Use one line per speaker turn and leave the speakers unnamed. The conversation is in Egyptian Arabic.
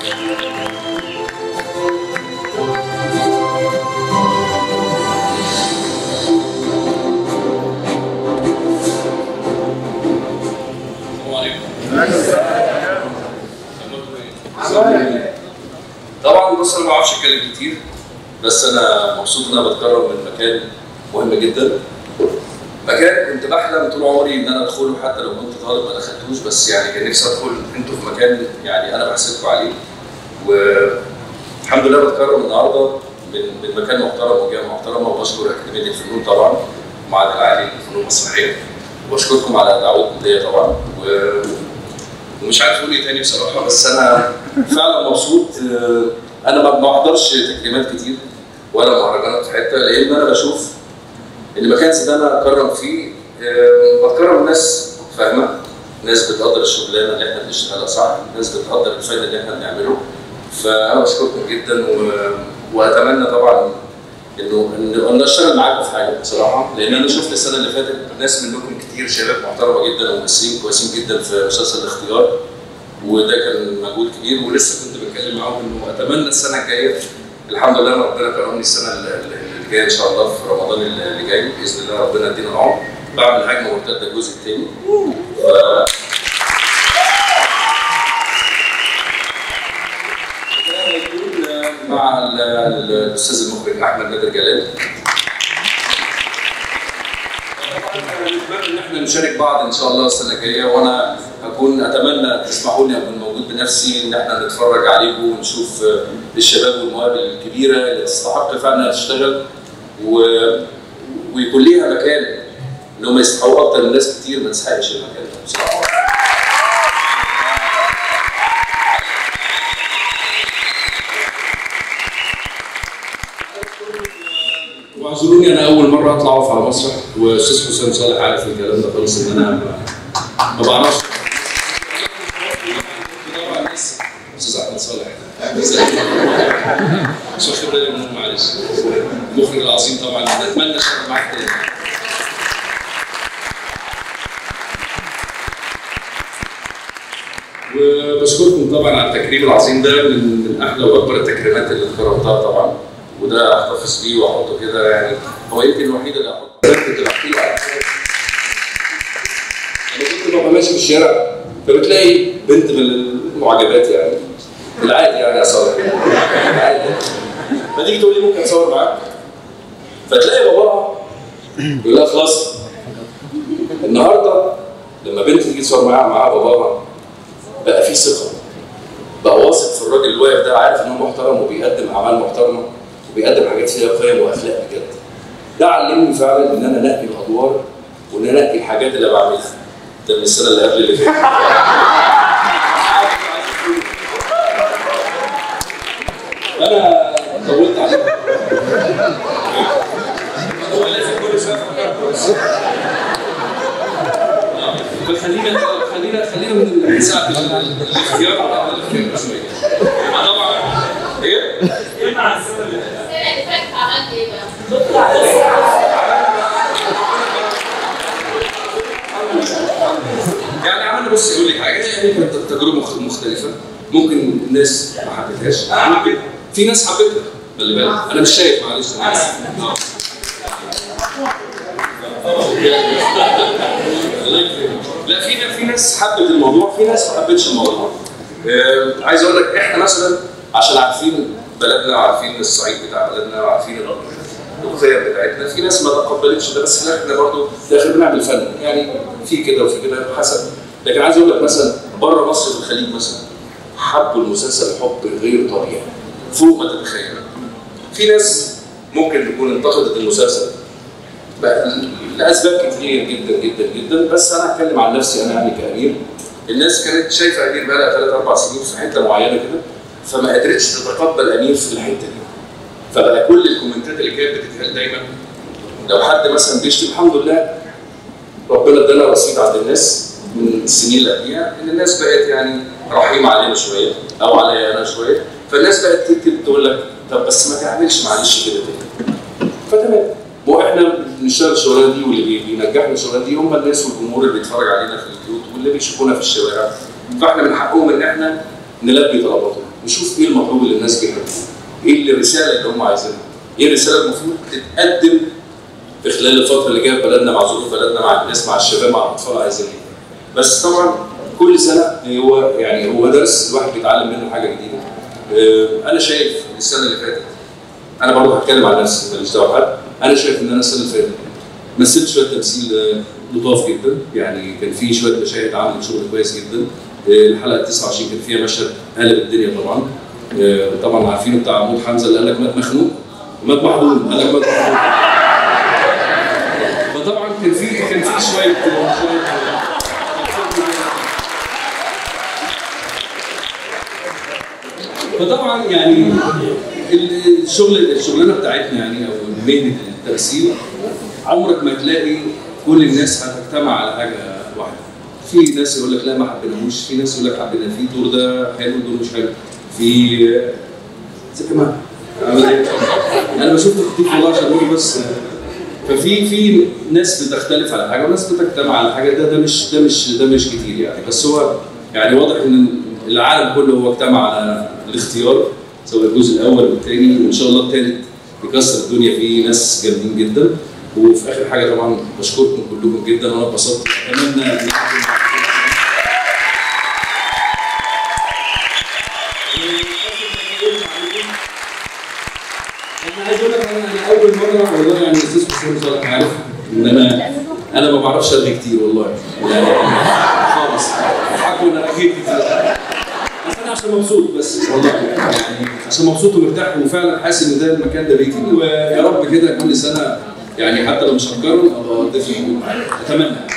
طبعا بص انا ما بعرفش اتكلم كتير بس انا مبسوط ان انا بتكرم من مكان مهم جدا مكان كنت بحلم طول عمري ان انا ادخله حتى لو كنت طالب ما دخلتوش بس يعني كان نفسي ادخل انتوا في مكان يعني انا بحسدكم عليه والحمد لله بتكرم النهارده من من مكان محترم وجهه محترمه وبشكر اكاديميه الفنون طبعا معهد العالي للفنون المسرحيه وبشكركم على دعوتكم ليا طبعا و ومش عارف اقول ايه تاني بصراحه بس انا فعلا مبسوط آه، انا ما ما بحضرش تكريمات كتير ولا مهرجانات في حته لان انا بشوف ان مكان زي ده انا اكرم فيه آه، بكرم ناس فاهمه ناس بتقدر الشغلانه اللي احنا بنشتغلها صح ناس بتقدر الفن اللي احنا بنعمله فانا بشكركم جدا و... واتمنى طبعا انه انه إن اشتغل معاكم في حاجه بصراحه لان انا شفت السنه اللي فاتت ناس منكم كتير شباب محترمه جدا وممثلين كويسين جدا في مسلسل الاختيار وده كان مجهود كبير ولسه كنت بتكلم معاهم انه اتمنى السنه الجايه الحمد لله ربنا كرمني السنه اللي اللي جايه ان شاء الله في رمضان اللي جاي باذن الله ربنا يدينا العمر بعمل هجمه مرتده الجزء الثاني ف... ده هيكون مع ال- ال- الاستاذ المخرج احمد نادر جلال نتمنى ان احنا نشارك بعض ان شاء الله السنه الجايه وانا هكون اتمنى تسمحوا لي اكون موجود بنفسي ان احنا نتفرج عليكم ونشوف آه، الشباب والمواهب الكبيره اللي تستحق فعلا تشتغل و... ويكون ليها مكان ان هم يستحقوا اكتر من ناس كتير ما تستحقش المكان ده بصراحه واعذروني انا اول مره اطلع اقف على مسرح واستاذ حسام صالح عارف الكلام ده خالص ان انا ما- ما بعرفش طبعا لسه استاذ احمد صالح مش واخد بالي منه معلش المخرج العظيم طبعا نتمنى اشتغل معاك تاني وبشكركم طبعا على التكريم العظيم ده من من احلى واكبر التكريمات اللي اتكرمتها طبعا وده احتفظ بيه واحطه كده يعني هو يمكن الوحيد اللي احطه كنت بحكي له على حاجة. انا كنت ببقى ماشي في الشارع فبتلاقي بنت من المعجبات يعني العادي يعني يا صالح العادي فتيجي تقول لي ممكن اتصور معاك فتلاقي باباها يقول لها خلاص النهارده لما بنت تيجي تصور معاها مع باباها بقى في ثقه بقى واثق في الراجل اللي واقف ده عارف ان هو محترم وبيقدم اعمال محترمه وبيقدم حاجات فيها قيم واخلاق بجد ده علمني فعلا ان انا انقي الادوار وان انا انقي الحاجات اللي بعملها ده من السنه اللي قبل اللي فاتت انا طولت عليك هو لازم كل شويه افكر كويس خلينا خلينا خلينا من ساعه الاختيار على الاختيار شويه طبعا ايه؟
السنة اللي فاتت عملت ايه بقى؟
يعني عملنا بص يقول لك حاجه يعني كانت تجربه مخ- مختلفه ممكن الناس ما حبتهاش انا حبيتها في ناس حبتها خلي بالك انا مش شايف معلش انا آسف. آه. الله يكرمك. لا في في ناس حبت الموضوع في ناس ما حبتش الموضوع آه، عايز اقول لك احنا مثلا عشان عارفين بلدنا وعارفين الصعيد بتاع بلدنا وعارفين الخير بتاعتنا في ناس ما تقبلتش ده بس احنا برضه في الاخر بنعمل فن يعني في كده وفي كده حسب لكن عايز اقول لك مثلا بره مصر في الخليج مثلا حبوا المسلسل حب غير طبيعي فوق ما تتخيل في ناس ممكن تكون انتقدت المسلسل بقى لاسباب كتير جدا جدا جدا بس انا هتكلم عن نفسي انا يعني كامير الناس كانت شايفه امير بقى لها ثلاث اربع سنين في حته معينه كده فما قدرتش تتقبل امير في الحته دي فبقى كل الكومنتات اللي كانت بتتقال دايما لو حد مثلا بيشتم الحمد لله ربنا ادانا رصيد عند الناس من السنين اللي قبليها ان الناس بقت يعني رحيمه علينا شويه او عليا انا شويه فالناس بقت تكتب تقول لك طب بس ما تعملش معلش كده تاني فتمام واحنا بنشتغل الشغلانه دي واللي بي- بينجحنا الشغلانه دي هم الناس والجمهور اللي بيتفرج علينا في البيوت واللي بيشوفونا في الشوارع فاحنا من حقهم ان احنا نلبي طلباتهم نشوف ايه المطلوب اللي الناس بيحبوه ايه الرساله اللي هم عايزينها ايه الرساله المفروض تتقدم في خلال الفتره اللي جايه في بلدنا مع ظروف بلدنا مع الناس مع الشباب مع الاطفال عايزين ايه بس طبعا كل سنه هو يعني هو درس الواحد بيتعلم منه حاجه جديده آه، انا شايف السنه اللي فاتت انا برضه هتكلم عن نفسي ماليش دعوه بحد انا شايف ان انا السنه اللي فاتت مثلت شويه تمثيل آه، لطاف جدا يعني كان في شويه مشاهد عملت شغل كويس جدا آه، الحلقه 29 كان فيها مشهد قلب الدنيا طبعا آه، طبعا عارفينه بتاع محمود حمزه اللي قال لك مات مخنوق مات محضون قال لك مات محضون فطبعا كان في كان في شويه شويه فطبعا يعني الشغل الشغلانه بتاعتنا يعني او مهنه التمثيل عمرك ما تلاقي كل الناس هتجتمع على حاجه واحده. في ناس يقول لك لا ما حبيناهوش، في ناس يقول لك حبينا في الدور ده حلو الدور مش حلو. في زي كمان عامل ايه؟ انا بشوف تخطيط والله عشان اقول بس ففي في ناس بتختلف على حاجه وناس بتجتمع على حاجه ده ده مش ده مش ده مش كتير يعني بس هو يعني واضح ان العالم كله هو اجتمع على الاختيار سواء الجزء الاول والثاني وان شاء الله الثالث يكسر الدنيا فيه ناس جامدين جدا وفي اخر حاجه طبعا بشكركم كلكم جدا وانا اتبسطت اتمنى ان انا عايز اقول لك انا أنا اول مره والله يعني الاستاذ حسين صالح عارف ان انا انا ما بعرفش ارغي كتير والله يعني خالص حكوا ان انا رغيت كتير بس انا عشان مبسوط بس والله يعني عشان مبسوط ومرتاح وفعلا حاسس ان ده المكان ده بيتي ويا رب كده كل سنه يعني حتى لو مش هتكرر ابقى ضيف موجود معايا اتمنى